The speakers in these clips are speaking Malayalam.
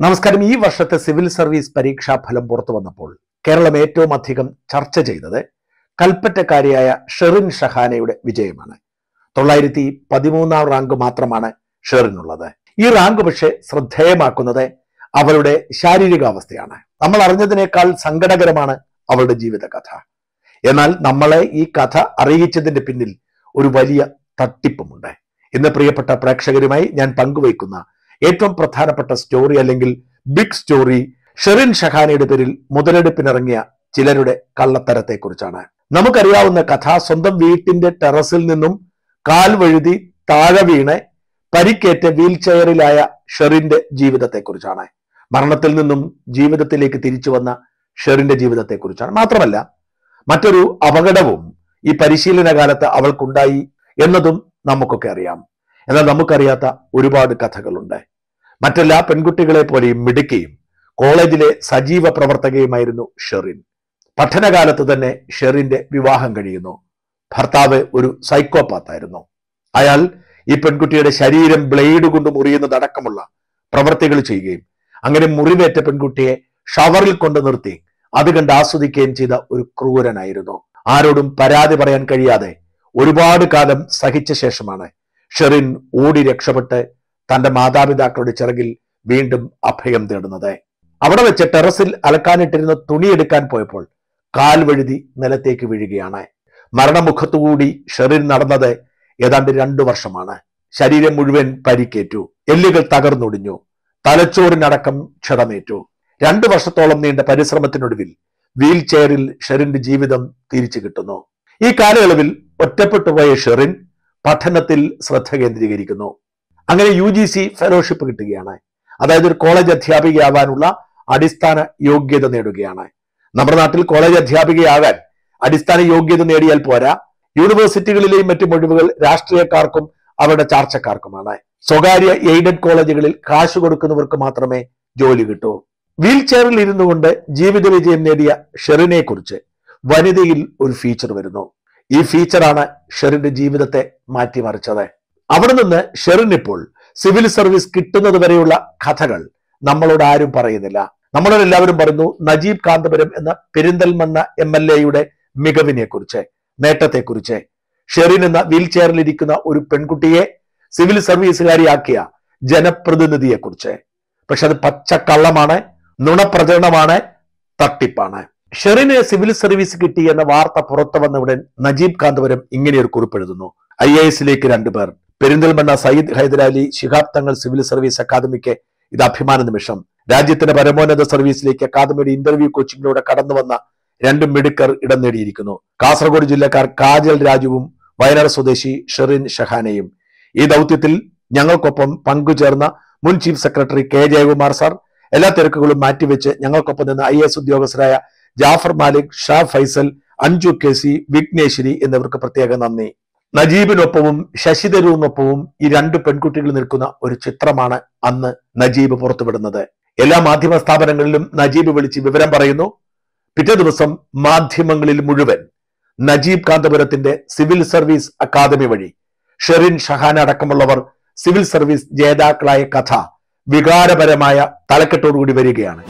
നമസ്കാരം ഈ വർഷത്തെ സിവിൽ സർവീസ് പരീക്ഷാ ഫലം പുറത്തു വന്നപ്പോൾ കേരളം ഏറ്റവും അധികം ചർച്ച ചെയ്തത് കൽപ്പറ്റക്കാരിയായ ഷെറിൻ ഷഹാനയുടെ വിജയമാണ് തൊള്ളായിരത്തി പതിമൂന്നാം റാങ്ക് മാത്രമാണ് ഷെറിനുള്ളത് ഈ റാങ്ക് പക്ഷേ ശ്രദ്ധേയമാക്കുന്നത് അവളുടെ ശാരീരികാവസ്ഥയാണ് നമ്മൾ അറിഞ്ഞതിനേക്കാൾ സങ്കടകരമാണ് അവളുടെ ജീവിതകഥ എന്നാൽ നമ്മളെ ഈ കഥ അറിയിച്ചതിന്റെ പിന്നിൽ ഒരു വലിയ തട്ടിപ്പുമുണ്ട് ഇന്ന് പ്രിയപ്പെട്ട പ്രേക്ഷകരുമായി ഞാൻ പങ്കുവയ്ക്കുന്ന ഏറ്റവും പ്രധാനപ്പെട്ട സ്റ്റോറി അല്ലെങ്കിൽ ബിഗ് സ്റ്റോറി ഷെറിൻ ഷഹാനയുടെ പേരിൽ മുതലെടുപ്പിനിറങ്ങിയ ചിലരുടെ കള്ളത്തരത്തെക്കുറിച്ചാണ് നമുക്കറിയാവുന്ന കഥ സ്വന്തം വീട്ടിന്റെ ടെറസിൽ നിന്നും കാൽ വഴുതി താഴെ വീണ് പരിക്കേറ്റ വീൽ ചെയറിലായ ഷെറിന്റെ ജീവിതത്തെക്കുറിച്ചാണ് മരണത്തിൽ നിന്നും ജീവിതത്തിലേക്ക് തിരിച്ചു വന്ന ഷെറിന്റെ ജീവിതത്തെക്കുറിച്ചാണ് മാത്രമല്ല മറ്റൊരു അപകടവും ഈ പരിശീലന കാലത്ത് അവൾക്കുണ്ടായി എന്നതും നമുക്കൊക്കെ അറിയാം എന്നാൽ നമുക്കറിയാത്ത ഒരുപാട് കഥകളുണ്ട് മറ്റെല്ലാ പെൺകുട്ടികളെ പോലെയും മിടുക്കിയും കോളേജിലെ സജീവ പ്രവർത്തകയുമായിരുന്നു ഷെറിൻ പഠനകാലത്ത് തന്നെ ഷെറിന്റെ വിവാഹം കഴിയുന്നു ഭർത്താവ് ഒരു സൈക്കോപാത്തായിരുന്നു അയാൾ ഈ പെൺകുട്ടിയുടെ ശരീരം ബ്ലേഡ് കൊണ്ട് മുറിയുന്നതടക്കമുള്ള പ്രവർത്തികൾ ചെയ്യുകയും അങ്ങനെ മുറിവേറ്റ പെൺകുട്ടിയെ ഷവറിൽ കൊണ്ട് നിർത്തി അത് കണ്ട് ആസ്വദിക്കുകയും ചെയ്ത ഒരു ക്രൂരനായിരുന്നു ആരോടും പരാതി പറയാൻ കഴിയാതെ ഒരുപാട് കാലം സഹിച്ച ശേഷമാണ് ഷെറിൻ ഓടി രക്ഷപ്പെട്ട് തന്റെ മാതാപിതാക്കളുടെ ചിറകിൽ വീണ്ടും അഭയം തേടുന്നത് അവിടെ വെച്ച് ടെറസിൽ അലക്കാനിട്ടിരുന്ന തുണി എടുക്കാൻ പോയപ്പോൾ കാൽ വഴുതി നിലത്തേക്ക് വീഴുകയാണ് മരണമുഖത്തുകൂടി ഷെറിൻ നടന്നത് ഏതാണ്ട് രണ്ടു വർഷമാണ് ശരീരം മുഴുവൻ പരിക്കേറ്റു എല്ലുകൾ തകർന്നൊടിഞ്ഞു തലച്ചോറിനടക്കം ക്ഷതമേറ്റു രണ്ടു വർഷത്തോളം നീണ്ട പരിശ്രമത്തിനൊടുവിൽ വീൽ ചെയറിൽ ഷെറിന്റെ ജീവിതം തിരിച്ചു കിട്ടുന്നു ഈ കാലയളവിൽ ഒറ്റപ്പെട്ടുപോയ ഷെറിൻ പഠനത്തിൽ ശ്രദ്ധ കേന്ദ്രീകരിക്കുന്നു അങ്ങനെ യു ജി സി ഫെലോഷിപ്പ് കിട്ടുകയാണ് അതായത് ഒരു കോളേജ് അധ്യാപികയാവാനുള്ള അടിസ്ഥാന യോഗ്യത നേടുകയാണ് നമ്മുടെ നാട്ടിൽ കോളേജ് അധ്യാപികയാകാൻ അടിസ്ഥാന യോഗ്യത നേടിയാൽ പോരാ യൂണിവേഴ്സിറ്റികളിലെയും മറ്റു ഒഴിവുകൾ രാഷ്ട്രീയക്കാർക്കും അവരുടെ ചാർച്ചക്കാർക്കുമാണ് സ്വകാര്യ എയ്ഡഡ് കോളേജുകളിൽ കാശ് കൊടുക്കുന്നവർക്ക് മാത്രമേ ജോലി കിട്ടൂ വീൽ ചെയറിൽ ഇരുന്നു കൊണ്ട് ജീവിത വിജയം നേടിയ ഷെറിനെ കുറിച്ച് വനിതയിൽ ഒരു ഫീച്ചർ വരുന്നു ഈ ഫീച്ചറാണ് ഷെറിന്റെ ജീവിതത്തെ മാറ്റിമറിച്ചത് അവിടെ നിന്ന് ഷെറിൻ ഇപ്പോൾ സിവിൽ സർവീസ് കിട്ടുന്നത് വരെയുള്ള കഥകൾ നമ്മളോട് ആരും പറയുന്നില്ല നമ്മളോട് എല്ലാവരും പറയുന്നു നജീബ് കാന്തപുരം എന്ന പെരിന്തൽമണ്ണ എം എൽ എയുടെ മികവിനെ കുറിച്ച് നേട്ടത്തെക്കുറിച്ച് ഷെറിൻ എന്ന വീൽ ചെയറിൽ ഇരിക്കുന്ന ഒരു പെൺകുട്ടിയെ സിവിൽ സർവീസുകാരിയാക്കിയ ജനപ്രതിനിധിയെ കുറിച്ച് പക്ഷെ അത് പച്ചക്കള്ളമാണ് നുണപ്രചരണമാണ് തട്ടിപ്പാണ് ഷെറിന് സിവിൽ സർവീസ് കിട്ടി എന്ന വാർത്ത പുറത്തു വന്നയുടൻ നജീബ് കാന്തപുരം ഇങ്ങനെ ഒരു കുറിപ്പ് എഴുതുന്നു ഐ എ എസിലേക്ക് രണ്ടുപേർ പെരിന്തൽമണ്ണ സയ്യിദ് ഹൈദരാലി ശിഹാബ് തങ്ങൾ സിവിൽ സർവീസ് അക്കാദമിക്ക് ഇത് അഭിമാന നിമിഷം രാജ്യത്തിന്റെ പരമോന്നത സർവീസിലേക്ക് അക്കാദമിയുടെ ഇന്റർവ്യൂ കോച്ചിങ്ങിലൂടെ കടന്നു വന്ന രണ്ട് മിടുക്കർ ഇടം നേടിയിരിക്കുന്നു കാസർഗോഡ് ജില്ലക്കാർ കാജൽ രാജുവും വയനാട് സ്വദേശി ഷെറിൻ ഷഹാനയും ഈ ദൗത്യത്തിൽ ഞങ്ങൾക്കൊപ്പം പങ്കുചേർന്ന മുൻ chief secretary K Jayakumar sir എല്ലാ തിരക്കുകളും മാറ്റിവെച്ച് ഞങ്ങൾക്കൊപ്പം നിന്ന് ഐ എസ് ഉദ്യോഗസ്ഥരായ ജാഫർ മാലിക് ഷാ ഫൈസൽ അഞ്ജു കെ സി വിഘ്നേശ്വരി എന്നിവർക്ക് പ്രത്യേക നന്ദി നജീബിനൊപ്പവും ശശി തരൂറിനൊപ്പവും ഈ രണ്ട് പെൺകുട്ടികൾ നിൽക്കുന്ന ഒരു ചിത്രമാണ് അന്ന് നജീബ് പുറത്തുവിടുന്നത് എല്ലാ മാധ്യമ സ്ഥാപനങ്ങളിലും നജീബ് വിളിച്ച് വിവരം പറയുന്നു പിറ്റേ ദിവസം മാധ്യമങ്ങളിൽ മുഴുവൻ നജീബ് കാന്തപുരത്തിന്റെ സിവിൽ സർവീസ് അക്കാദമി വഴി ഷെറിൻ ഷഹാൻ അടക്കമുള്ളവർ സിവിൽ സർവീസ് ജേതാക്കളായ കഥ വികാരപരമായ തലക്കെട്ടോടുകൂടി വരികയാണ്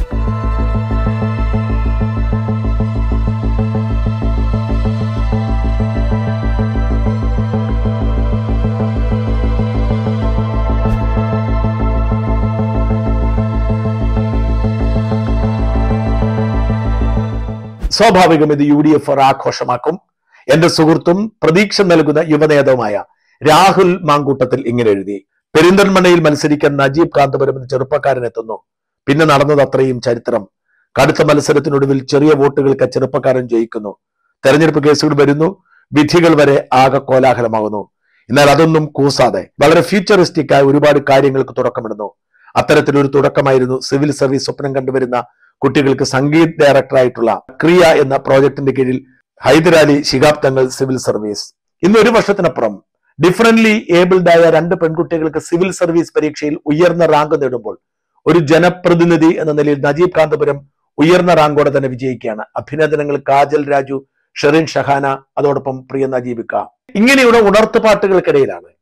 സ്വാഭാവികം ഇത് യു ഡി എഫ് ആഘോഷമാക്കും എന്റെ സുഹൃത്തും പ്രതീക്ഷ നൽകുന്ന യുവനേതാവുമായ രാഹുൽ മാങ്കൂട്ടത്തിൽ ഇങ്ങനെ എഴുതി പെരിന്തൽമണ്ണയിൽ മത്സരിക്കാൻ നജീബ് കാന്തപുരം എന്ന ചെറുപ്പക്കാരൻ എത്തുന്നു പിന്നെ നടന്നത് അത്രയും ചരിത്രം കടുത്ത മത്സരത്തിനൊടുവിൽ ചെറിയ വോട്ടുകൾക്ക് ചെറുപ്പക്കാരൻ ജയിക്കുന്നു തെരഞ്ഞെടുപ്പ് കേസുകൾ വരുന്നു വിധികൾ വരെ ആകെ കോലാഹലമാകുന്നു എന്നാൽ അതൊന്നും കൂസാതെ വളരെ ഫ്യൂച്ചറിസ്റ്റിക് ആയ ഒരുപാട് കാര്യങ്ങൾക്ക് തുടക്കമിടുന്നു അത്തരത്തിലൊരു തുടക്കമായിരുന്നു സിവിൽ സർവീസ് സ്വപ്നം കണ്ടുവരുന്ന കുട്ടികൾക്ക് സംഗീത് ഡയറക്ടറായിട്ടുള്ള ക്രിയ എന്ന പ്രോജക്ടിന്റെ കീഴിൽ ഹൈദരാലി ശിഹാബ് തങ്ങൾ സിവിൽ സർവീസ് ഇന്ന് ഒരു വർഷത്തിനപ്പുറം ഡിഫറൻറ്റ്ലി ഏബിൾഡ് ആയ രണ്ട് പെൺകുട്ടികൾക്ക് സിവിൽ സർവീസ് പരീക്ഷയിൽ ഉയർന്ന റാങ്ക് നേടുമ്പോൾ ഒരു ജനപ്രതിനിധി എന്ന നിലയിൽ നജീബ് കാന്തപുരം ഉയർന്ന റാങ്കോടെ തന്നെ വിജയിക്കുകയാണ് അഭിനന്ദനങ്ങൾ കാജൽ രാജു ഷെറിൻ ഷഹാന അതോടൊപ്പം പ്രിയ നജീബിക്ക ഇങ്ങനെയുള്ള ഉണർത്തുപാട്ടുകൾക്കിടയിലാണ്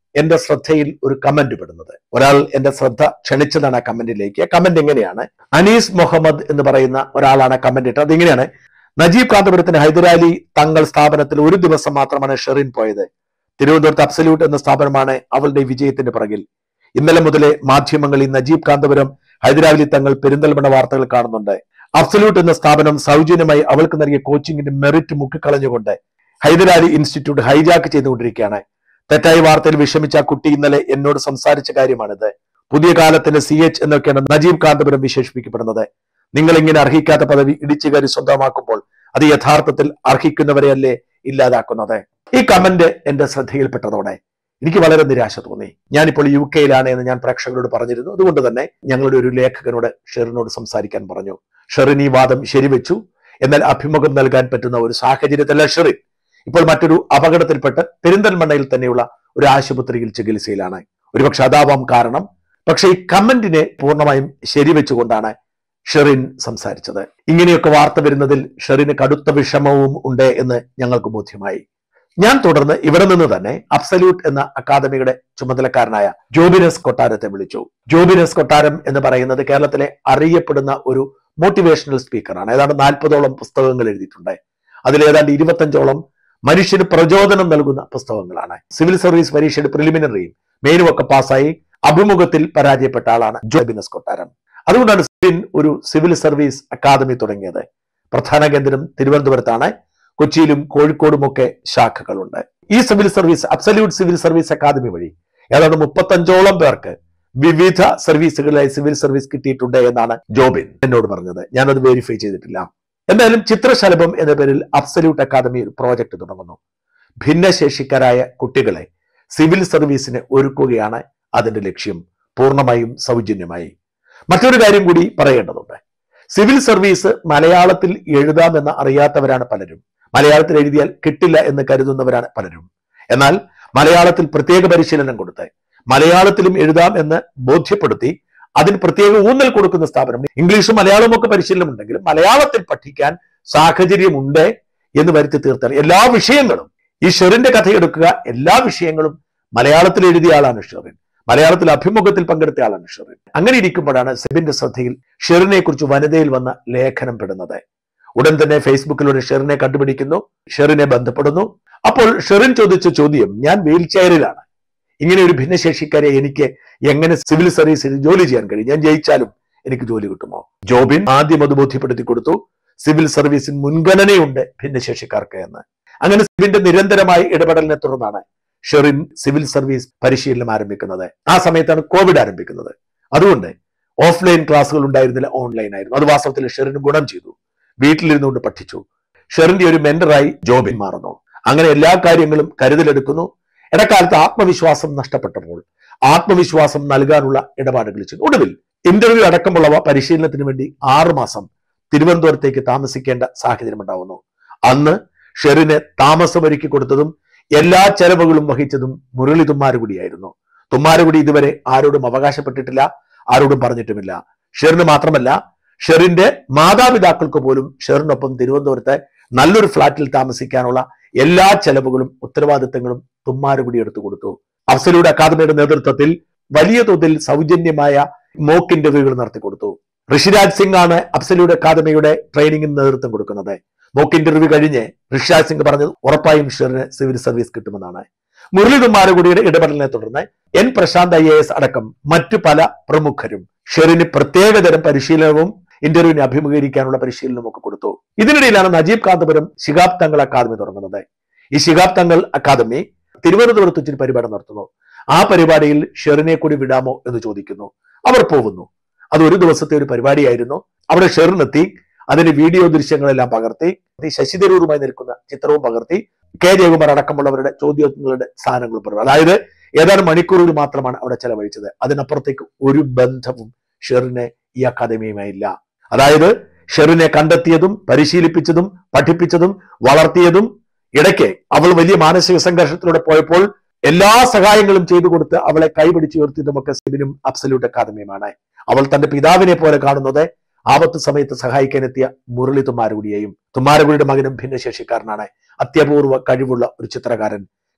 എന്റെ ശ്രദ്ധയിൽ ഒരു കമന്റ് പെടുന്നത് ഒരാൾ എന്റെ ശ്രദ്ധ ക്ഷണിച്ചതാണ് ആ കമന്റിലേക്ക് കമന്റ് എങ്ങനെയാണ് അനീസ് മുഹമ്മദ് എന്ന് പറയുന്ന ഒരാളാണ് കമന്റ് ഇട്ടത് അതിങ്ങനെയാണ് നജീബ് കാന്തപുരത്തിന് ഹൈദരാലി തങ്ങൾ സ്ഥാപനത്തിൽ ഒരു ദിവസം മാത്രമാണ് ഷെറിൻ പോയത് തിരുവനന്തപുരത്ത് അബ്സല്യൂട്ട് എന്ന സ്ഥാപനമാണ് അവളുടെ വിജയത്തിന്റെ പിറകിൽ ഇന്നലെ മുതലേ മാധ്യമങ്ങളിൽ നജീബ് കാന്തപുരം ഹൈദരാലി തങ്ങൾ പെരിന്തൽമണ്ണ വാർത്തകൾ കാണുന്നുണ്ട് അബ്സല്യൂട്ട് എന്ന സ്ഥാപനം സൗജന്യമായി അവൾക്ക് നൽകിയ കോച്ചിങ്ങിന്റെ മെറിറ്റ് മുക്കിക്കളഞ്ഞുകൊണ്ട് ഹൈദരാലി ഇൻസ്റ്റിറ്റ്യൂട്ട് ഹൈജാക്ക് ചെയ്തുകൊണ്ടിരിക്കുകയാണ് തെറ്റായ വാർത്തയിൽ വിഷമിച്ച ആ കുട്ടി ഇന്നലെ എന്നോട് സംസാരിച്ച കാര്യമാണിത് പുതിയ കാലത്തിന്റെ സി എച്ച് എന്നൊക്കെയാണ് നജീബ് കാന്തപുരം വിശേഷിപ്പിക്കപ്പെടുന്നത് നിങ്ങൾ ഇങ്ങനെ അർഹിക്കാത്ത പദവി ഇടിച്ചു കയറി സ്വന്തമാക്കുമ്പോൾ അത് യഥാർത്ഥത്തിൽ അർഹിക്കുന്നവരെയല്ലേ ഇല്ലാതാക്കുന്നത് ഈ കമന്റ് എന്റെ ശ്രദ്ധയിൽപ്പെട്ടതോടെ എനിക്ക് വളരെ നിരാശ തോന്നി ഞാനിപ്പോൾ യു കെയിലാണ് എന്ന് ഞാൻ പ്രേക്ഷകരോട് പറഞ്ഞിരുന്നു അതുകൊണ്ട് തന്നെ ഞങ്ങളുടെ ഒരു ലേഖകനോട് ഷെറിനോട് സംസാരിക്കാൻ പറഞ്ഞു ഷെറിൻ ഈ വാദം ശരിവെച്ചു എന്നാൽ അഭിമുഖം നൽകാൻ പറ്റുന്ന ഒരു സാഹചര്യത്തിലല്ല ഷെറിൻ ഇപ്പോൾ മറ്റൊരു അപകടത്തിൽപ്പെട്ട് പെരിന്തൽമണ്ണയിൽ തന്നെയുള്ള ഒരു ആശുപത്രിയിൽ ചികിത്സയിലാണ് ഒരുപക്ഷെ അതാവാം കാരണം പക്ഷെ ഈ കമന്റിനെ പൂർണ്ണമായും ശരിവെച്ചുകൊണ്ടാണ് ഷെറിൻ സംസാരിച്ചത് ഇങ്ങനെയൊക്കെ വാർത്ത വരുന്നതിൽ ഷെറിന് കടുത്ത വിഷമവും ഉണ്ട് എന്ന് ഞങ്ങൾക്ക് ബോധ്യമായി ഞാൻ തുടർന്ന് ഇവിടെ നിന്ന് തന്നെ അബ്സല്യൂട്ട് എന്ന അക്കാദമിയുടെ ചുമതലക്കാരനായ ജോബിനസ് കൊട്ടാരത്തെ വിളിച്ചു ജോബിനസ് കൊട്ടാരം എന്ന് പറയുന്നത് കേരളത്തിലെ അറിയപ്പെടുന്ന ഒരു മോട്ടിവേഷണൽ സ്പീക്കറാണ് ഏതാണ്ട് നാൽപ്പതോളം പുസ്തകങ്ങൾ എഴുതിയിട്ടുണ്ട് അതിൽ ഏതാണ്ട് ഇരുപത്തഞ്ചോളം മനുഷ്യന് പ്രചോദനം നൽകുന്ന പുസ്തകങ്ങളാണ് സിവിൽ സർവീസ് പരീക്ഷയുടെ പ്രിലിമിനറിയും മെയിനും ഒക്കെ പാസ്സായി അഭിമുഖത്തിൽ പരാജയപ്പെട്ട ആളാണ് ജോബിനസ് കൊട്ടാരം അതുകൊണ്ടാണ് സിവിൻ ഒരു സിവിൽ സർവീസ് അക്കാദമി തുടങ്ങിയത് പ്രധാന കേന്ദ്രം തിരുവനന്തപുരത്താണ് കൊച്ചിയിലും കോഴിക്കോടുമൊക്കെ ശാഖകളുണ്ട് ഈ civil service absolute civil service academy വഴി ഏതാണ്ട് മുപ്പത്തഞ്ചോളം പേർക്ക് വിവിധ സർവീസുകളിലായി സിവിൽ സർവീസ് കിട്ടിയിട്ടുണ്ട് എന്നാണ് ജോബിൻ എന്നോട് പറഞ്ഞത് ഞാനത് വെരിഫൈ ചെയ്തിട്ടില്ല എന്തായാലും ചിത്രശലഭം എന്ന പേരിൽ അബ്സല്യൂട്ട് അക്കാദമി ഒരു പ്രോജക്ട് തുടങ്ങുന്നു ഭിന്നശേഷിക്കാരായ കുട്ടികളെ സിവിൽ സർവീസിന് ഒരുക്കുകയാണ് അതിന്റെ ലക്ഷ്യം പൂർണ്ണമായും സൗജന്യമായി മറ്റൊരു കാര്യം കൂടി പറയേണ്ടതുണ്ട് സിവിൽ സർവീസ് മലയാളത്തിൽ എഴുതാമെന്ന് അറിയാത്തവരാണ് പലരും മലയാളത്തിൽ എഴുതിയാൽ കിട്ടില്ല എന്ന് കരുതുന്നവരാണ് പലരും എന്നാൽ മലയാളത്തിൽ പ്രത്യേക പരിശീലനം കൊടുത്ത് മലയാളത്തിലും എഴുതാം എന്ന് ബോധ്യപ്പെടുത്തി അതിന് പ്രത്യേക ഊന്നൽ കൊടുക്കുന്ന സ്ഥാപനം ഇംഗ്ലീഷും മലയാളവും ഒക്കെ പരിശീലനം ഉണ്ടെങ്കിലും മലയാളത്തിൽ പഠിക്കാൻ സാഹചര്യമുണ്ട് എന്ന് വരുത്തി തീർത്താൽ എല്ലാ വിഷയങ്ങളും ഈ ഷെറിന്റെ കഥയെടുക്കുക എല്ലാ വിഷയങ്ങളും മലയാളത്തിൽ എഴുതിയ ആളാണ് ഷെറിൻ മലയാളത്തിൽ അഭിമുഖത്തിൽ പങ്കെടുത്ത ആളാണ് ഷെറിൻ അങ്ങനെ ഇരിക്കുമ്പോഴാണ് സെബിന്റെ ശ്രദ്ധയിൽ ഷെറിനെ കുറിച്ച് വനിതയിൽ വന്ന ലേഖനം പെടുന്നത് ഉടൻ തന്നെ ഫേസ്ബുക്കിലൂടെ ഷെറിനെ കണ്ടുപിടിക്കുന്നു ഷെറിനെ ബന്ധപ്പെടുന്നു അപ്പോൾ ഷെറിൻ ചോദിച്ച ചോദ്യം ഞാൻ വീൽ ചെയറിലാണ് ഇങ്ങനെ ഒരു ഭിന്നശേഷിക്കാരെ എനിക്ക് എങ്ങനെ സിവിൽ സർവീസിൽ ജോലി ചെയ്യാൻ കഴിയും ഞാൻ ജയിച്ചാലും എനിക്ക് ജോലി കിട്ടുമോ ജോബിൻ ആദ്യം അത് ബോധ്യപ്പെടുത്തി കൊടുത്തു സിവിൽ സർവീസിന് മുൻഗണനയുണ്ട് ഭിന്നശേഷിക്കാർക്ക് എന്ന് അങ്ങനെ സിവിന്റെ നിരന്തരമായ ഇടപെടലിനെ തുടർന്നാണ് ഷെറിൻ സിവിൽ സർവീസ് പരിശീലനം ആരംഭിക്കുന്നത് ആ സമയത്താണ് കോവിഡ് ആരംഭിക്കുന്നത് അതുകൊണ്ട് ഓഫ്ലൈൻ ക്ലാസ്സുകൾ ഉണ്ടായിരുന്നില്ല ഓൺലൈൻ ആയിരുന്നു അത് വാസ്തവത്തിൽ ഷെറിന് ഗുണം ചെയ്തു വീട്ടിലിരുന്നുകൊണ്ട് പഠിച്ചു ഷെറിന്റെ ഒരു മെന്ററായി ജോബിൻ മാറുന്നു അങ്ങനെ എല്ലാ കാര്യങ്ങളും കരുതലെടുക്കുന്നു ഇടക്കാലത്ത് ആത്മവിശ്വാസം നഷ്ടപ്പെട്ടപ്പോൾ ആത്മവിശ്വാസം നൽകാനുള്ള ഇടപാടുകൾ ചെയ്തു ഒടുവിൽ ഇന്റർവ്യൂ അടക്കമുള്ളവ പരിശീലനത്തിന് വേണ്ടി ആറുമാസം തിരുവനന്തപുരത്തേക്ക് താമസിക്കേണ്ട സാഹചര്യം ഉണ്ടാവുന്നു അന്ന് ഷെറിന് താമസമൊരുക്കി കൊടുത്തതും എല്ലാ ചെലവുകളും വഹിച്ചതും മുരളി തുമ്മാരുകുടിയായിരുന്നു തുമ്മാരുകുടി ഇതുവരെ ആരോടും അവകാശപ്പെട്ടിട്ടില്ല ആരോടും പറഞ്ഞിട്ടുമില്ല ഷെറിന് മാത്രമല്ല ഷെറിന്റെ മാതാപിതാക്കൾക്ക് പോലും ഷെറിനൊപ്പം തിരുവനന്തപുരത്ത് നല്ലൊരു ഫ്ളാറ്റിൽ താമസിക്കാനുള്ള എല്ലാ ചെലവുകളും ഉത്തരവാദിത്തങ്ങളും തുമ്മാരുകുടി എടുത്തു കൊടുത്തു അഫ്സലൂഡ് അക്കാദമിയുടെ നേതൃത്വത്തിൽ വലിയ തോതിൽ സൗജന്യമായ മോക്ക് ഇന്റർവ്യൂകൾ നടത്തി കൊടുത്തു ഋഷിരാജ് സിംഗ് ആണ് അഫ്സലൂഡ് അക്കാദമിയുടെ ട്രെയിനിങ്ങിന് നേതൃത്വം കൊടുക്കുന്നത് മോക്ക് ഇന്റർവ്യൂ കഴിഞ്ഞ് ഋഷിരാജ് സിംഗ് പറഞ്ഞത് ഉറപ്പായും ഷെറിന് സിവിൽ സർവീസ് കിട്ടുമെന്നാണ് മുരളി തുമ്മാരുകുടിയുടെ ഇടപെടലിനെ തുടർന്ന് N Prashanth I A S അടക്കം മറ്റു പല പ്രമുഖരും ഷെറിന് പ്രത്യേകതരം പരിശീലനവും ഇന്റർവ്യൂവിനെ അഭിമുഖീകരിക്കാനുള്ള പരിശീലനവും ഒക്കെ കൊടുത്തു ഇതിനിടയിലാണ് നജീബ് കാന്തപുരം ശിഹാബ് തങ്ങൾ അക്കാദമി തുടങ്ങുന്നത് ഈ ശിഹാബ് തങ്ങൾ അക്കാദമി തിരുവനന്തപുരത്ത് വെച്ചൊരു പരിപാടി നടത്തുന്നു ആ പരിപാടിയിൽ ഷെറിനെ കൂടി വിടാമോ എന്ന് ചോദിക്കുന്നു അവർ പോകുന്നു അത് ഒരു ദിവസത്തെ ഒരു പരിപാടിയായിരുന്നു അവിടെ ഷെറിനെത്തി അതിന് വീഡിയോ ദൃശ്യങ്ങളെല്ലാം പകർത്തി ശശി തരൂരുമായി നിൽക്കുന്ന ചിത്രവും പകർത്തി കെ ജയകുമാർ അടക്കമുള്ളവരുടെ ചോദ്യങ്ങളുടെ സ്ഥാനങ്ങളും പറഞ്ഞു അതായത് ഏതാനും മണിക്കൂറുകൾ മാത്രമാണ് അവിടെ ചെലവഴിച്ചത് അതിനപ്പുറത്തേക്ക് ഒരു ബന്ധവും ഷെറിന് ഈ അക്കാദമിയുമായി ഇല്ല അതായത് ഷെറിനെ കണ്ടെത്തിയതും പരിശീലിപ്പിച്ചതും പഠിപ്പിച്ചതും വളർത്തിയതും ഇടയ്ക്ക് അവൾ വലിയ മാനസിക സംഘർഷത്തിലൂടെ പോയപ്പോൾ എല്ലാ സഹായങ്ങളും ചെയ്തു കൊടുത്ത് അവളെ കൈപിടിച്ച് ഉയർത്തിയതുമൊക്കെ സിബിനും അബ്സല്യൂട്ട് അക്കാദമിയുമാണ് അവൾ തന്റെ പിതാവിനെ പോലെ കാണുന്നത് ആപത്ത് സമയത്ത് സഹായിക്കാനെത്തിയ മുരളി തുമ്മാരകുടിയെയും തുമ്മാരകുടിയുടെ മകനും ഭിന്നശേഷിക്കാരനാണ് അത്യപൂർവ കഴിവുള്ള ഒരു ചിത്രകാരൻ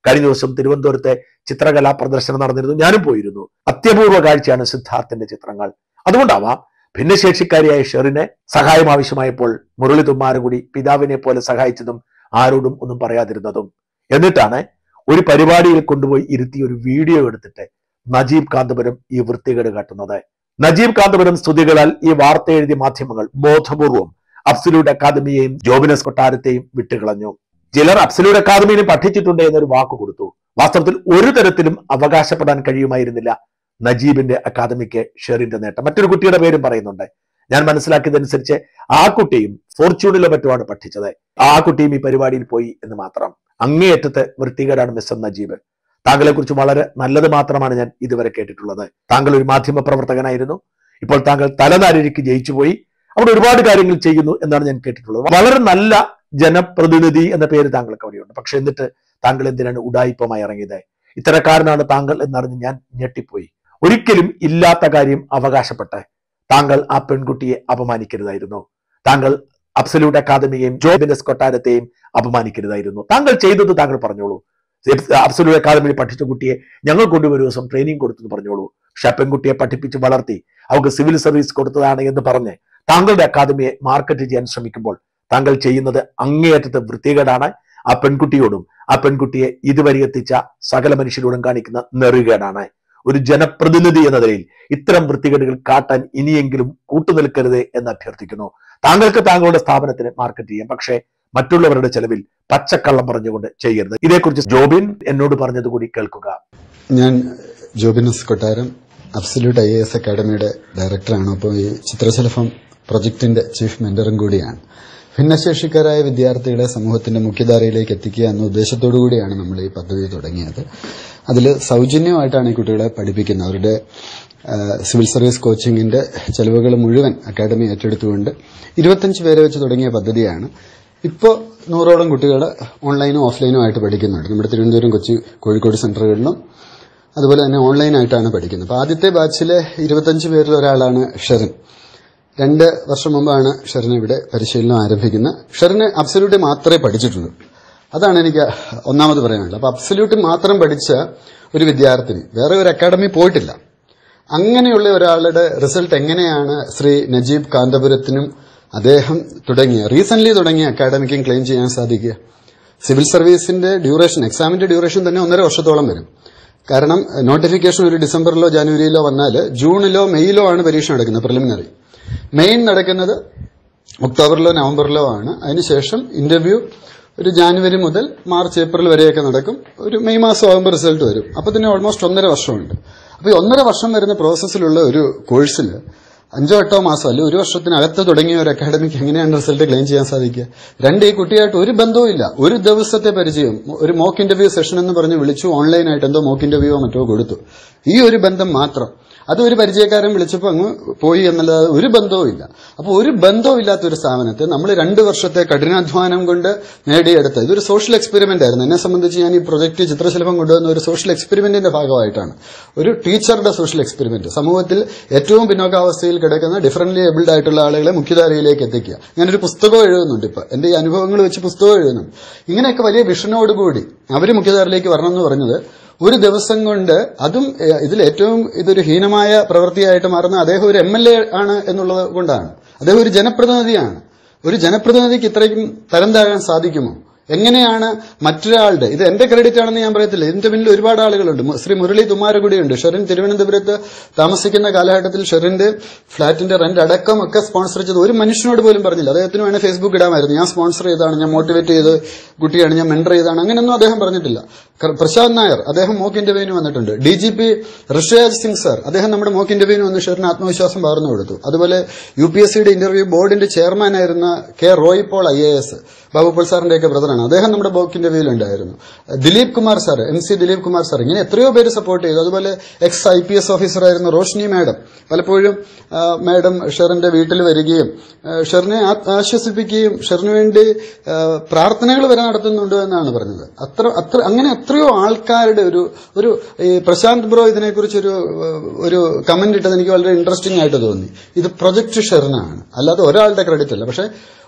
കഴിഞ്ഞ ദിവസം തിരുവനന്തപുരത്തെ ചിത്രകലാ പ്രദർശനം നടന്നിരുന്നു ഞാനും പോയിരുന്നു അത്യപൂർവ കാഴ്ചയാണ് സിദ്ധാർത്ഥിന്റെ ചിത്രങ്ങൾ അതുകൊണ്ടാവാം ഭിന്നശേഷിക്കാരിയായ ഷെറിനെ സഹായം ആവശ്യമായപ്പോൾ മുരളി തുമ്മാരുകൂടി പിതാവിനെ പോലെ സഹായിച്ചതും ആരോടും ഒന്നും പറയാതിരുന്നതും എന്നിട്ടാണ് ഒരു പരിപാടിയിൽ കൊണ്ടുപോയി ഇരുത്തി ഒരു വീഡിയോ എടുത്തിട്ട് നജീബ് കാന്തപുരം ഈ വൃത്തികേട് കാട്ടുന്നത് നജീബ് കാന്തപുരം സ്തുതികളാൽ ഈ വാർത്ത എഴുതിയ മാധ്യമങ്ങൾ ബോധപൂർവം അബ്സല്യൂട്ട് അക്കാദമിയെയും ജോബിനസ് കൊട്ടാരത്തെയും വിട്ടുകളഞ്ഞു ചിലർ അബ്സല്യൂട്ട് അക്കാദമിയിൽ പഠിച്ചിട്ടുണ്ട് എന്നൊരു വാക്ക് കൊടുത്തു വാസ്തവത്തിൽ ഒരു തരത്തിലും അവകാശപ്പെടാൻ കഴിയുമായിരുന്നില്ല നജീബിന്റെ അക്കാദമിക്ക് ഷെറിന്റെ നേട്ടം മറ്റൊരു കുട്ടിയുടെ പേരും പറയുന്നുണ്ട് ഞാൻ മനസ്സിലാക്കിയതനുസരിച്ച് ആ കുട്ടിയും ഫോർച്യൂണിലോ മറ്റുമാണ് പഠിച്ചത് ആ കുട്ടിയും ഈ പരിപാടിയിൽ പോയി എന്ന് മാത്രം അങ്ങേയറ്റത്തെ വൃത്തികേടാണ് മിസ്റ്റർ നജീബ് താങ്കളെ കുറിച്ച് വളരെ നല്ലത് മാത്രമാണ് ഞാൻ ഇതുവരെ കേട്ടിട്ടുള്ളത് താങ്കൾ ഒരു മാധ്യമ പ്രവർത്തകനായിരുന്നു ഇപ്പോൾ താങ്കൾ തലനാരിക്ക് ജയിച്ചുപോയി അവിടെ ഒരുപാട് കാര്യങ്ങൾ ചെയ്യുന്നു എന്നാണ് ഞാൻ കേട്ടിട്ടുള്ളത് വളരെ നല്ല ജനപ്രതിനിധി എന്ന പേര് താങ്കൾക്ക് അവിടെയുണ്ട് പക്ഷെ എന്നിട്ട് താങ്കൾ എന്തിനാണ് ഉടായിപ്പമായി ഇറങ്ങിയത് ഇത്തരക്കാരനാണ് താങ്കൾ എന്നറിഞ്ഞ് ഞാൻ ഞെട്ടിപ്പോയി ഒരിക്കലും ഇല്ലാത്ത കാര്യം അവകാശപ്പെട്ട് താങ്കൾ ആ പെൺകുട്ടിയെ അപമാനിക്കരുതായിരുന്നു താങ്കൾ അബ്സല്യൂട്ട് അക്കാദമിയെയും ജോബിനസ് കൊട്ടാരത്തെയും അപമാനിക്കരുതായിരുന്നു താങ്കൾ ചെയ്തത് താങ്കൾ പറഞ്ഞോളൂ അബ്സല്യൂട്ട് അക്കാദമിയിൽ പഠിച്ച കുട്ടിയെ ഞങ്ങൾ കൊണ്ടുപോയി ഒരു ദിവസം ട്രെയിനിങ് കൊടുത്തു പറഞ്ഞോളൂ പക്ഷെ ആ പെൺകുട്ടിയെ പഠിപ്പിച്ച് വളർത്തി അവർക്ക് സിവിൽ സർവീസ് കൊടുത്തതാണ് എന്ന് പറഞ്ഞ് താങ്കളുടെ അക്കാദമിയെ മാർക്കറ്റ് ചെയ്യാൻ ശ്രമിക്കുമ്പോൾ താങ്കൾ ചെയ്യുന്നത് അങ്ങേയറ്റത്തെ വൃത്തികേടാണ് ആ പെൺകുട്ടിയോടും ആ പെൺകുട്ടിയെ ഇതുവരെ എത്തിച്ച സകല മനുഷ്യരോടും കാണിക്കുന്ന നെറുകേടാണ് ഒരു ജനപ്രതിനിധി എന്ന നിലയിൽ ഇത്തരം വൃത്തികേടുകൾ കാട്ടാൻ ഇനിയെങ്കിലും കൂട്ടുനിൽക്കരുത് എന്ന് അഭ്യർത്ഥിക്കുന്നു താങ്കൾക്ക് താങ്കളുടെ സ്ഥാപനത്തിന് മാർക്കറ്റ് ചെയ്യാം പക്ഷേ മറ്റുള്ളവരുടെ ചെലവിൽ പച്ചക്കള്ളം പറഞ്ഞുകൊണ്ട് ചെയ്യരുത് ഇതേക്കുറിച്ച് ജോബിൻ എന്നോട് പറഞ്ഞത് കൂടി കേൾക്കുക ഞാൻ Jobinas Kottaram absolute I A S അക്കാഡമിയുടെ ഡയറക്ടറാണ് അപ്പോൾ ഈ ചിത്രശലഭം പ്രൊജക്ടിന്റെ ചീഫ് മെന്ററും കൂടിയാണ് ഭിന്നശേഷിക്കാരായ വിദ്യാർത്ഥികളെ സമൂഹത്തിന്റെ മുഖ്യധാരയിലേക്ക് എത്തിക്കുക എന്ന ഉദ്ദേശത്തോടു കൂടിയാണ് നമ്മൾ ഈ പദ്ധതി തുടങ്ങിയത് അതിൽ സൗജന്യമായിട്ടാണ് ഈ കുട്ടികളെ പഠിപ്പിക്കുന്നത് അവരുടെ ആ, സിവിൽ സർവീസ് കോച്ചിങ്ങിന്റെ ചെലവുകൾ മുഴുവൻ അക്കാദമി ഏറ്റെടുത്തുകൊണ്ട് ഇരുപത്തഞ്ച് പേരെ വെച്ച് തുടങ്ങിയ പദ്ധതിയാണ് ഇപ്പോൾ നൂറോളം കുട്ടികൾ ഓൺലൈനും ഓഫ്ലൈനും ആയിട്ട് പഠിക്കുന്നുണ്ട് നമ്മുടെ തിരുവനന്തപുരം കൊച്ചി കോഴിക്കോട് സെന്ററുകളിലും അതുപോലെ തന്നെ ഓൺലൈനായിട്ടാണ് പഠിക്കുന്നത് അപ്പോൾ ആദ്യത്തെ ബാച്ചിലെ ഇരുപത്തഞ്ച് പേരിൽ ഒരാളാണ് ഷെറിൻ രണ്ട് വർഷം മുമ്പാണ് ഷെറിന് ഇവിടെ പരിശീലനം ആരംഭിക്കുന്നത് ഷെറിന് അബ്സല്യൂട്ട് മാത്രമേ പഠിച്ചിട്ടുള്ളൂ അതാണ് എനിക്ക് ഒന്നാമത് പറയാനുള്ളത് അപ്പോൾ അബ്സല്യൂട്ട് മാത്രം പഠിച്ച ഒരു വിദ്യാർത്ഥിനി വേറെ ഒരു അക്കാഡമി പോയിട്ടില്ല അങ്ങനെയുള്ള ഒരാളുടെ റിസൾട്ട് എങ്ങനെയാണ് ശ്രീ നജീബ് കാന്തപുരത്തിനും അദ്ദേഹം തുടങ്ങിയ റീസെന്റ് തുടങ്ങിയ അക്കാഡമിക്കും ക്ലെയിം ചെയ്യാൻ സാധിക്കുക സിവിൽ സർവീസിന്റെ ഡ്യൂറേഷൻ എക്സാമിന്റെ ഡ്യൂറേഷൻ തന്നെ ഒന്നര വർഷത്തോളം വരും കാരണം നോട്ടിഫിക്കേഷൻ ഒരു ഡിസംബറിലോ ജനുവരിയിലോ വന്നാൽ ജൂണിലോ മെയ്യിലോ ആണ് പരീക്ഷ നടക്കുന്നത് പ്രിലിമിനറി മെയിൻ നടക്കുന്നത് ഒക്ടോബറിലോ നവംബറിലോ ആണ് അതിനുശേഷം ഇന്റർവ്യൂ ഒരു ജാനുവരി മുതൽ മാർച്ച് ഏപ്രിൽ വരെയൊക്കെ നടക്കും ഒരു മെയ് മാസം ആകുമ്പോൾ റിസൾട്ട് വരും അപ്പൊ തന്നെ ഓൾമോസ്റ്റ് ഒന്നര വർഷമുണ്ട് അപ്പൊ ഈ ഒന്നര വർഷം വരുന്ന പ്രോസസ്സിലുള്ള ഒരു കോഴ്സിൽ അഞ്ചോ എട്ടോ മാസം അല്ലെങ്കിൽ ഒരു വർഷത്തിനകത്ത് തുടങ്ങിയ ഒരു അക്കാഡമിക്ക് എങ്ങനെയാണ് റിസൾട്ട് ക്ലെയിം ചെയ്യാൻ സാധിക്കുക രണ്ട് ഈ കുട്ടിയായിട്ട് ഒരു ബന്ധവും ഇല്ല ഒരു ദിവസത്തെ പരിചയം ഒരു മോക്ക് ഇന്റർവ്യൂ സെഷൻ എന്ന് പറഞ്ഞ് വിളിച്ചു ഓൺലൈനായിട്ട് എന്തോ മോക്ക് ഇന്റർവ്യൂവോ മറ്റോ കൊടുത്തു ഈ ഒരു ബന്ധം മാത്രം അത് ഒരു പരിചയക്കാരൻ വിളിച്ചപ്പോൾ അങ്ങ് പോയി എന്നല്ലാതെ ഒരു ബന്ധവും ഇല്ല അപ്പോൾ ഒരു ബന്ധവും ഇല്ലാത്ത ഒരു സ്ഥാപനത്തെ നമ്മൾ രണ്ട് വർഷത്തെ കഠിനാധ്വാനം കൊണ്ട് നേടിയെടുത്ത ഇതൊരു സോഷ്യൽ എക്സ്പെരിമെന്റ് ആയിരുന്നു എന്നെ സംബന്ധിച്ച് ഞാൻ ഈ പ്രൊജക്ട് ചിത്രശലഭം കൊണ്ടുവന്ന ഒരു സോഷ്യൽ എക്സ്പെരിമെന്റിന്റെ ഭാഗമായിട്ടാണ് ഒരു ടീച്ചറുടെ സോഷ്യൽ എക്സ്പെരിമെന്റ് സമൂഹത്തിൽ ഏറ്റവും പിന്നോക്കാവസ്ഥയിൽ കിടക്കുന്ന ഡിഫറന്റ്ലി ഏബിൾഡ് ആയിട്ടുള്ള ആളുകളെ മുഖ്യധാരയിലേക്ക് എത്തിക്കുക ഞാനൊരു പുസ്തകം എഴുതുന്നുണ്ട് ഇപ്പൊ എന്റെ ഈ അനുഭവങ്ങൾ വെച്ച് പുസ്തകം എഴുതുന്നുണ്ട് ഇങ്ങനെയൊക്കെ വലിയ വിഷനോടുകൂടി അവര് മുഖ്യധാരയിലേക്ക് വരണം എന്ന് പറഞ്ഞത് ഒരു ദിവസം കൊണ്ട് അതും ഏഹ്, ഇതിൽ ഏറ്റവും ഇതൊരു ഹീനമായ പ്രവൃത്തിയായിട്ട് മാറുന്ന അദ്ദേഹം ഒരു എം എൽ എ ആണ് എന്നുള്ളത് കൊണ്ടാണ് അദ്ദേഹം ഒരു ജനപ്രതിനിധിയാണ് ഒരു ജനപ്രതിനിധിക്ക് ഇത്രയും തരം താഴാൻ സാധിക്കുമോ എങ്ങനെയാണ് മറ്റൊരാളുടെ ഇത് എന്റെ ക്രെഡിറ്റ് ആണെന്ന് ഞാൻ പറയത്തില്ല ഇതിന്റെ പിന്നിൽ ഒരുപാട് ആളുകളുണ്ട് മു- ശ്രീ മുരളി തുമാരകുടിയുണ്ട് ഷെറിൻ തിരുവനന്തപുരത്ത് താമസിക്കുന്ന കാലഘട്ടത്തിൽ ഷെറിന്റെ ഫ്ളാറ്റിന്റെ റെന്റ് അടക്കം ഒക്കെ സ്പോൺസർ ചെയ്ത് ഒരു മനുഷ്യനോട് പോലും പറഞ്ഞില്ല അദ്ദേഹത്തിന് വേണേൽ ഫേസ്ബുക്ക് ഇടാമായിരുന്നു ഞാൻ സ്പോൺസർ ചെയ്താണ് ഞാൻ മോട്ടിവേറ്റ് ചെയ്ത് കുട്ടിയാണ് ഞാൻ മെന്റർ ചെയ്താണ് അങ്ങനെയൊന്നും അദ്ദേഹം പറഞ്ഞിട്ടില്ല കർ- പ്രശാന്ത് നായർ അദ്ദേഹം മോക്ക് ഇന്റർവ്യൂവിന് വന്നിട്ടുണ്ട് D G P Rishiraj Singh sir അദ്ദേഹം നമ്മുടെ മോക്ക് ഇന്റർവ്യൂവിന് വന്ന് ഷെറിന് ആത്മവിശ്വാസം പകർന്നു കൊടുത്തു അതുപോലെ യു പി എസ് സിയുടെ ഇന്റർവ്യൂ ബോർഡിന്റെ ചെയർമാനായിരുന്ന K Roy Paul I A S Babupaul സാറിന്റെ ഒക്കെ ബ്രദറാണ് അദ്ദേഹം നമ്മുടെ മോക്ക് ഇന്റർവ്യൂവിൽ ഉണ്ടായിരുന്നു Dileep Kumar sir M C Dileep Kumar sir ഇങ്ങനെ എത്രയോ പേര് സപ്പോർട്ട് ചെയ്തു അതുപോലെ എക്സ് ഐ പി എസ് ഓഫീസറായിരുന്ന റോഷ്നി മാഡം പലപ്പോഴും ആ, മാഡം ഷെറിന്റെ വീട്ടിൽ വരികയും ആ, ഷെറിനെ ആ- ആശ്വസിപ്പിക്കുകയും ഷെറിന് വേണ്ടി ആ, പ്രാർത്ഥനകൾ വരെ നടത്തുന്നുണ്ട് എന്നാണ് പറഞ്ഞത് അത്ര അത്ര അങ്ങനെ എത്രയോ ആൾക്കാരുടെ ഒരു ഒരു ഈ പ്രശാന്ത് ബ്രോ ഇതിനെക്കുറിച്ച് ഒരു ഒരു കമന്റ് ഇട്ടത് എനിക്ക് വളരെ ഇൻട്രസ്റ്റിംഗ് ആയിട്ട് തോന്നി ഇത് പ്രൊജക്ട് ഷെറിനാണ് അല്ലാതെ ഒരാളുടെ ക്രെഡിറ്റ് അല്ല പക്ഷെ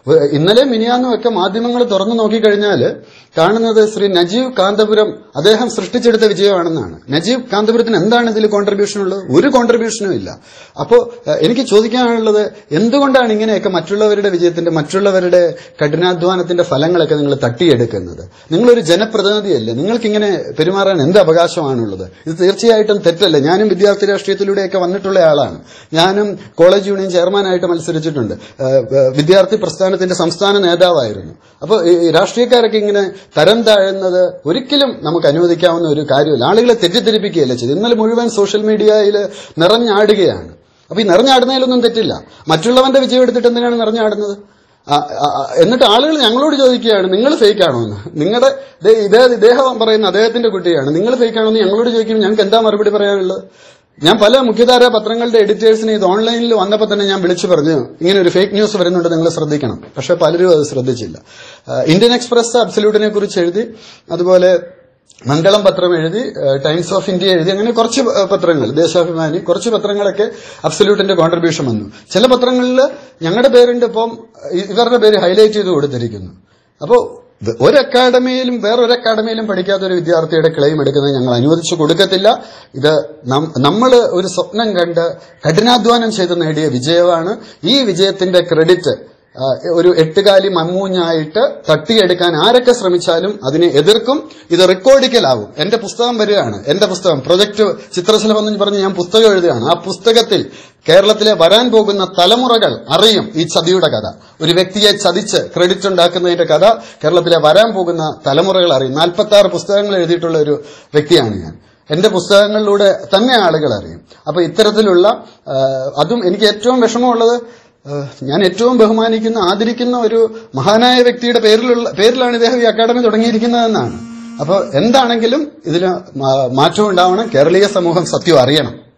വ- ഇന്നലെ മിനിയാന്നും ഒക്കെ മാധ്യമങ്ങൾ തുറന്നു നോക്കിക്കഴിഞ്ഞാൽ കാണുന്നത് ശ്രീ നജീവ് കാന്തപുരം അദ്ദേഹം സൃഷ്ടിച്ചെടുത്ത വിജയമാണെന്നാണ് നജീവ് കാന്തപുരത്തിന് എന്താണ് ഇതിൽ കോൺട്രിബ്യൂഷൻ ഉള്ളത് ഒരു കോൺട്രിബ്യൂഷനും ഇല്ല അപ്പോൾ എനിക്ക് ചോദിക്കാനുള്ളത് എന്തുകൊണ്ടാണ് ഇങ്ങനെയൊക്കെ മറ്റുള്ളവരുടെ വിജയത്തിന്റെ മറ്റുള്ളവരുടെ കഠിനാധ്വാനത്തിന്റെ ഫലങ്ങളൊക്കെ നിങ്ങൾ തട്ടിയെടുക്കുന്നത് നിങ്ങളൊരു ജനപ്രതിനിധിയല്ലേ നിങ്ങൾക്ക് ഇങ്ങനെ പെരുമാറാൻ എന്ത് അവകാശമാണുള്ളത് ഇത് തീർച്ചയായിട്ടും തെറ്റല്ല ഞാനും വിദ്യാർത്ഥി രാഷ്ട്രീയത്തിലൂടെയൊക്കെ വന്നിട്ടുള്ള ആളാണ് ഞാനും കോളേജ് യൂണിയൻ ചെയർമാനായിട്ട് മത്സരിച്ചിട്ടുണ്ട് ഏഹ്, ഏഹ്, വിദ്യാർത്ഥി പ്രസ്ഥാനത്തിന്റെ സംസ്ഥാന നേതാവായിരുന്നു അപ്പോൾ ഈ രാഷ്ട്രീയക്കാരൊക്കെ ഇങ്ങനെ തരം താഴുന്നത് ഒരിക്കലും നമുക്ക് അനുവദിക്കാവുന്ന ഒരു കാര്യമല്ല ആളുകളെ തെറ്റിദ്ധരിപ്പിക്കുകയല്ല ചെയ്ത് ഇന്നലെ മുഴുവൻ സോഷ്യൽ മീഡിയയിൽ നിറഞ്ഞാടുകയാണ് അപ്പൊ ഈ നിറഞ്ഞാടുന്നതിലൊന്നും തെറ്റില്ല മറ്റുള്ളവന്റെ വിജയം എടുത്തിട്ട് എന്തിനാണ് നിറഞ്ഞാടുന്നത് ആ, ആ, ആ, എന്നിട്ട് ആളുകൾ ഞങ്ങളോട് ചോദിക്കുകയാണ് നിങ്ങൾ ഫേക്ക് ആണോ എന്ന് നിങ്ങളുടെ ദേ- ഇതേ ഇദ്ദേഹം പറയുന്ന അദ്ദേഹത്തിന്റെ കുട്ടിയാണ് നിങ്ങൾ ഫേക്ക് ആണോ എന്ന് ഞങ്ങളോട് ചോദിക്കുമ്പോൾ ഞങ്ങൾക്ക് എന്താ മറുപടി പറയാനുള്ളത് ഞാൻ പല മുഖ്യധാര പത്രങ്ങളുടെ എഡിറ്റേഴ്സിനെ ഇത് ഓൺലൈനിൽ വന്നപ്പോൾ തന്നെ ഞാൻ വിളിച്ചു പറഞ്ഞു ഇങ്ങനെ ഒരു ഫേക്ക് ന്യൂസ് വരുന്നുണ്ട് നിങ്ങൾ ശ്രദ്ധിക്കണം പക്ഷെ പലരും അത് ശ്രദ്ധിച്ചില്ല ആ, ഇന്ത്യൻ എക്സ്പ്രസ് അബ്സല്യൂട്ടിനെ കുറിച്ച് എഴുതി അതുപോലെ മംഗളം പത്രം എഴുതി ഏഹ്, ടൈംസ് ഓഫ് ഇന്ത്യ എഴുതി അങ്ങനെ കുറച്ച് പ- പത്രങ്ങൾ ദേശാഭിമാനി കുറച്ച് പത്രങ്ങളൊക്കെ അബ്സല്യൂട്ടിന്റെ കോൺട്രിബ്യൂഷൻ വന്നു ചില പത്രങ്ങളിൽ ഞങ്ങളുടെ പേരുണ്ട് ഇപ്പം ഇ- ഇവരുടെ പേര് ഹൈലൈറ്റ് ചെയ്ത് കൊടുത്തിരിക്കുന്നു അപ്പോൾ ഒരു അക്കാഡമിയിലും വേറൊരു അക്കാഡമിയിലും പഠിക്കാത്ത ഒരു വിദ്യാർത്ഥിയുടെ ക്ലെയിം എടുക്കുന്നത് ഞങ്ങൾ അനുവദിച്ചു കൊടുക്കത്തില്ല ഇത് നമ്മൾ ഒരു സ്വപ്നം കണ്ട് കഠിനാധ്വാനം ചെയ്ത് നേടിയ വിജയമാണ് ഈ വിജയത്തിന്റെ ക്രെഡിറ്റ് ആ, ഒരു എട്ടുകാലി മമ്മൂഞ്ഞായിട്ട് തട്ടിയെടുക്കാൻ ആരൊക്കെ ശ്രമിച്ചാലും അതിനെ എതിർക്കും ഇത് റെക്കോർഡിക്കലാവും എന്റെ പുസ്തകം വരികയാണ് എന്റെ പുസ്തകം പ്രൊജക്ട് ചിത്രശലഭം എന്ന് പറഞ്ഞ് ഞാൻ പുസ്തകം എഴുതുകയാണ് ആ പുസ്തകത്തിൽ കേരളത്തിലെ വരാൻ പോകുന്ന തലമുറകൾ അറിയും ഈ ചതിയുടെ കഥ ഒരു വ്യക്തിയെ ചതിച്ച് ക്രെഡിറ്റ് ഉണ്ടാക്കുന്നതിന്റെ കഥ കേരളത്തിലെ വരാൻ പോകുന്ന തലമുറകൾ അറിയും നാൽപ്പത്തി ആറ് പുസ്തകങ്ങൾ എഴുതിയിട്ടുള്ള ഒരു വ്യക്തിയാണ് ഞാൻ എന്റെ പുസ്തകങ്ങളിലൂടെ തന്നെ ആളുകൾ അറിയും അപ്പൊ ഇത്തരത്തിലുള്ള ആ, അതും എനിക്ക് ഏറ്റവും വിഷമമുള്ളത് ഏഹ് ഞാൻ ഏറ്റവും ബഹുമാനിക്കുന്ന ആദരിക്കുന്ന ഒരു മഹാനായ വ്യക്തിയുടെ പേരിലുള്ള പേരിലാണ് ഇദ്ദേഹം ഈ അക്കാദമി തുടങ്ങിയിരിക്കുന്നതെന്നാണ് അപ്പോൾ എന്താണെങ്കിലും ഇതിന് മാ- മാറ്റം ഉണ്ടാവണം കേരളീയ സമൂഹം സത്യം അറിയണം